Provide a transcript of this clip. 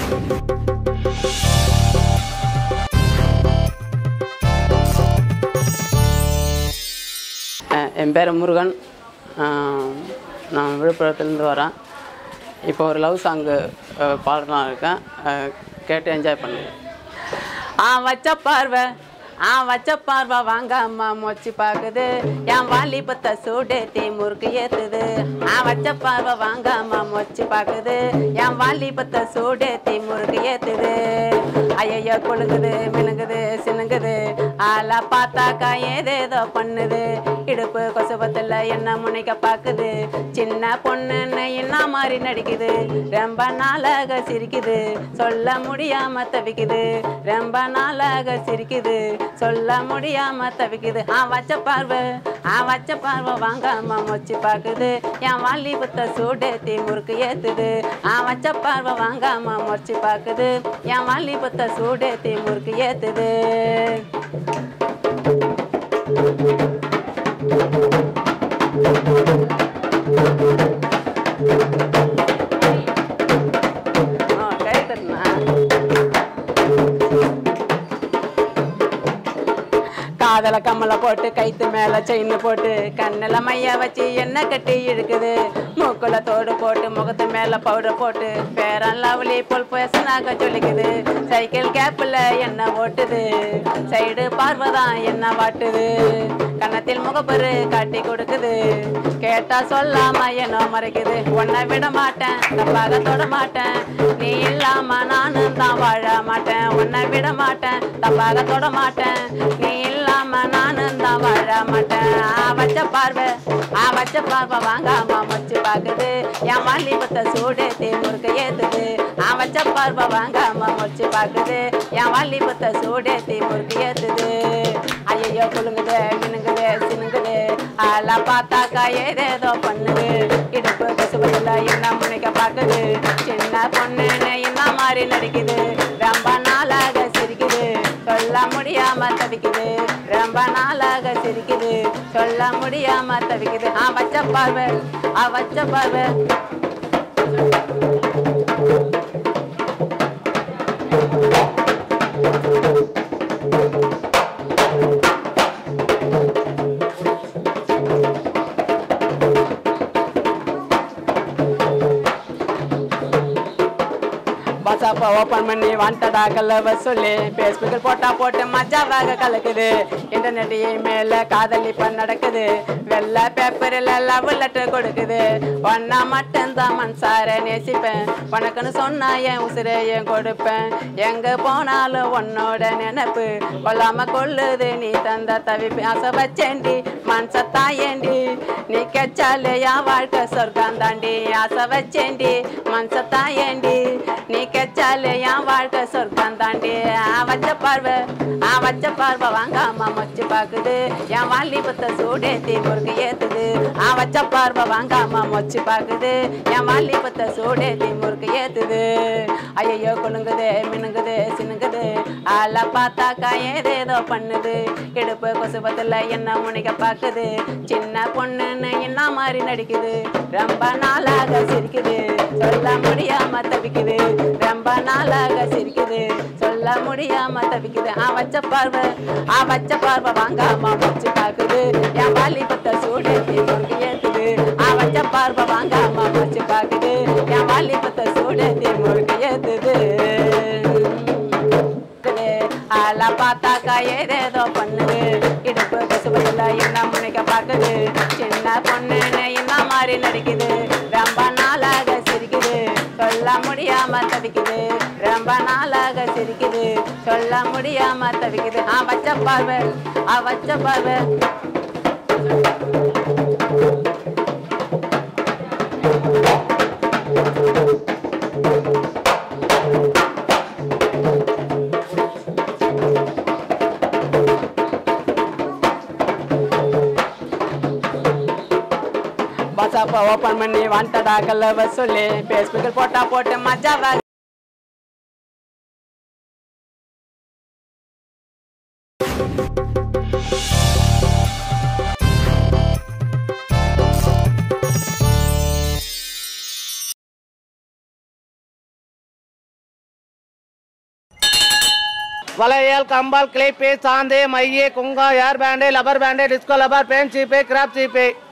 அஹ் என் பேர் முருகன் அஹ் நான் விழுப்புரத்துலேருந்து வரேன் இப்போ ஒரு லவ் சாங்கு பாடலாம் இருக்கேன் அஹ் கேட்டு என்ஜாய் பண்ணுங்க ஆ வச்ச பார்வை ஆ வச்ச பார்வை வாங்க அம்மா மொச்சி பார்க்குது என் வாலிபத்தை சூடேத்தி முறுக்கு ஏத்துது ஆ வச்ச பார்வை வாங்க அம்மா மொச்சி பார்க்குது என் வாலிபத்தை சூடேத்தி முறுக்கு ஏத்துது ஐயையோ கொழுங்குது மினுங்குது சினுங்குது ஆளா பார்த்தாக்கா ஏதேதோ பண்ணுது இடுப்பு கொசுபத்தில் என்ன முனைக்க பார்க்குது சின்ன பொண்ணுன்னு என்ன மாதிரி நடிக்குது ரொம்ப நாளாக சிரிக்குது சொல்ல முடியாம தவிக்குது ரொம்ப நாளாக சிரிக்குது சொல்ல முடியாம தவிக்குது ஆ வச்ச பார்வை ஆ வச்ச பார்வை வாங்காம மொச்சி பார்க்குது என் வாலிபத்தை சூடேத்தி முறுக்கு ஏத்துது ஆ வச்ச பார்வை வாங்காம மொச்சி பார்க்குது என் வாலிபத்தை சூடேத்தி முறுக்கு ஏத்துது ஆ, கை தட்டுனா காதல கம்மல போட்டு கைத்து மேல செயின் போட்டு கண்ணில் மைய வச்சு எண்ணெய் கட்டி இழுக்குது மூக்குல தோடு போட்டு முகத்து மேல பவுடர் போட்டு பேரன் லவ்லி போல் பேசினாக்க சொல்லிக்குது சைக்கிள் கேப்பில் எண்ணெய் ஓட்டுது சைடு பார்வைதான் என்ன வாட்டுது கன்னத்தில் முகப்பரு காட்டி கொடுக்குது கேட்டா சொல்லாம என்ன மறைக்குது உன்னை விட மாட்டேன் தப்பாக தொட மாட்டேன் நீ இல்லாம நானும் தான் வாழ மாட்டேன் உன்னை விட மாட்டேன் தப்பாக தொட மாட்டேன் நீ இல்லாம நானும் தான் வாழ மாட்டேன் ஆ வச்ச பார்வை ஆ வச்ச பார்வை வாங்காம மச்சு பாக்குது என் வாலிபத்தை சூடேத்தி முறுக்க ஏத்துது ஆ வச்ச பார்வை வாங்காம மச்சு பாக்குது என் வாலிபத்தை சூடேத்தி முறுக்க ஏத்துது ஐயோ குலுங்குது மினுங்குது சினுங்குது ஆளா பார்த்தாக்கா ஏதேதோ பண்ணுது இடுப்பு கசுபத்துல என்ன முனைக்க பார்க்குது சின்ன பொண்ணுன்னு என்ன மாதிரி நடிக்குது ரொம்ப நாளாக சிரிக்குது சொல்ல முடியாம தவிக்குது ரொம்ப நாளாக சிரிக்குது சொல்ல முடியாம தவிக்குது ஆ வச்ச பார்வை ஆ வச்ச பார்வை வாட்ஸ்அப்பை ஓப்பன் பண்ணி வாண்டடா கல்லவ சொல்லி ஃபேஸ்புக்கில் போட்டா போட்டு மஜாவாக கலக்குது இன்டர்நெட் இமெயில காதல் இப்ப நடக்குது வெள்ளை பேப்பரில் லவ் லெட்டர் கொடுக்குது ஒன்னா மட்டும்தான் மனசார நேசிப்பேன் உனக்குன்னு சொன்னா என் உசுரை என் கொடுப்பேன் எங்க போனாலும் உன்னோட நினைப்பு கொல்லாம கொள்ளுது நீ தந்த தவிப்பு ஆசை வச்சேண்டி மனச தாயேண்டி நீ கச்சாலே என் வாழ்க்கை சொர்க்கம் தாண்டி ஆசை வச்சேண்டி மனச தாயேண்டி நீ கச்சாலே என் வாழ்க்கை சொர்க்கம் தாண்டி ஆ வச்ச பார்வை ஆ வச்ச பார்வை வாங்காம மொச்சு பாக்குது என் வாலிபத்தை சூடேத்தி முறுக்கு ஏத்துது ஆ வச்ச பார்வை வாங்காம மொச்சு பாக்குது என் வாலிபத்தை சூடேத்தி முறுக்கு ஏத்துது ஐயோ குலுங்குது மினுங்குது சினுங்குது ஆள பார்த்தாக்கா ஏதேதோ பண்ணுது இடுப்பு கொசுபத்துல என்ன முனைக்க பாக்குது சின்ன பொண்ணுன்னு என்ன மாதிரி நடிக்குது ரொம்ப நாளாக சிரிக்குது சொல்ல முடியாம தவிக்குது ரொம்ப நாளாக சிரிக்குது சொல்ல முடியாம தவிக்குது ஆ வச்ச பார்வை ஆ வச்ச பார்வை வாங்காம வச்சு பாக்குது என் வாலிபத்தை சூடேத்தி முறுக்கு ஏத்துது ஆ வச்ச பார்வை வாங்காம வச்சு பாக்குது என் வாலிபத்தை சூடேத்தி முறுக்கு ஏத்துது ஆளா பார்த்தாக்கா ஏதேதோ பண்ணுது இடுப்பு கசுபத்துல என்ன முனைக்க பார்க்குது சின்ன பொண்ணுன்னு என்ன மாதிரி நடிக்குது ரொம்ப நாளாக சிரிக்குது சொல்ல முடியாம தவிக்குது ரொம்ப நாளாக சிரிக்குது சொல்ல முடியாம தவிக்குது ஆ வச்ச பார்வை ஆ வச்ச பார்வை வாட்ஸ்அப்பை ஓப்பன் பண்ணி வாண்டடா கல்லவ சொல்லி ஃபேஸ்புக்கில் போட்டா போட்டு மஜாவாக வளையல் கம்பால் கிளிப்பு சாந்து மைய குங்கா hair band rubber band disco rubber பேன் சீப்பு கிராப் சீப்பு